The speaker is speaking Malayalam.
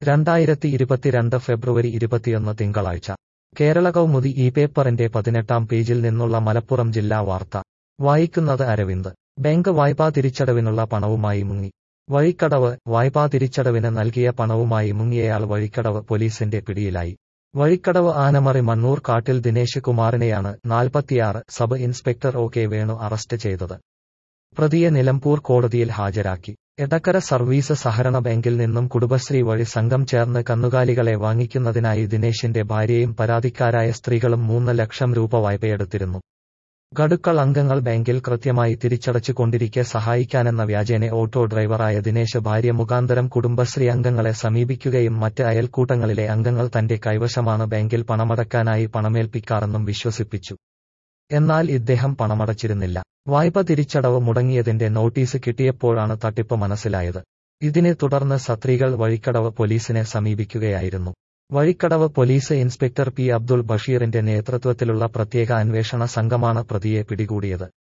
രണ്ടായിരത്തി ഇരുപത്തിരണ്ട് ഫെബ്രുവരി ഇരുപത്തിയൊന്ന് തിങ്കളാഴ്ച കേരള കൗമുദി ഈ പേപ്പറിന്റെ പതിനെട്ടാം പേജിൽ നിന്നുള്ള മലപ്പുറം ജില്ലാ വാർത്ത വായിക്കുന്നത് അരവിന്ദ് ബാങ്ക് വായ്പാ തിരിച്ചടവിനുള്ള പണവുമായി മുങ്ങി വഴിക്കടവ് വായ്പാ തിരിച്ചടവിന് നൽകിയ പണവുമായി മുങ്ങിയയാൾ വഴിക്കടവ് പോലീസിന്റെ പിടിയിലായി വഴിക്കടവ് ആനമറി മണ്ണൂർ കാട്ടിൽ ദിനേശ് കുമാറിനെയാണ് നാൽപ്പത്തിയാറ് sub inspector O K Venu arrest ചെയ്തത് പ്രതിയെ നിലമ്പൂർ കോടതിയിൽ ഹാജരാക്കി എടക്കര സർവീസ് സഹകരണ ബാങ്കിൽ നിന്നും കുടുംബശ്രീ വഴി സംഘം ചേർന്ന് കന്നുകാലികളെ വാങ്ങിക്കുന്നതിനായി ദിനേശിന്റെ ഭാര്യയും പരാതിക്കാരായ സ്ത്രീകളും മൂന്ന് ലക്ഷം രൂപ വായ്പയെടുത്തിരുന്നു ഗഡുക്കൾ അംഗങ്ങൾ ബാങ്കിൽ കൃത്യമായി തിരിച്ചടച്ചു കൊണ്ടിരിക്കെ സഹായിക്കാനെന്ന വ്യാജേന ഓട്ടോ ഡ്രൈവറായ ദിനേശ് ഭാര്യ മുഖാന്തരം കുടുംബശ്രീ അംഗങ്ങളെ സമീപിക്കുകയും മറ്റ് അയൽക്കൂട്ടങ്ങളിലെ അംഗങ്ങൾ തന്റെ കൈവശമാണ് ബാങ്കിൽ പണമടക്കാനായി പണമേൽപ്പിക്കാറെന്നും വിശ്വസിപ്പിച്ചു എന്നാൽ ഇദ്ദേഹം പണമടച്ചിരുന്നില്ല വായ്പ തിരിച്ചടവ് മുടങ്ങിയതിന്റെ നോട്ടീസ് കിട്ടിയപ്പോഴാണ് തട്ടിപ്പ് മനസ്സിലായത് ഇതിനെ തുടർന്ന് സത്രികൾ വഴിക്കടവ് പോലീസിനെ സമീപിക്കുകയായിരുന്നു Vazhikkadavu police inspector P Abdul ബഷീറിന്റെ നേതൃത്വത്തിലുള്ള പ്രത്യേക അന്വേഷണ സംഘമാണ് പ്രതിയെ പിടികൂടിയത്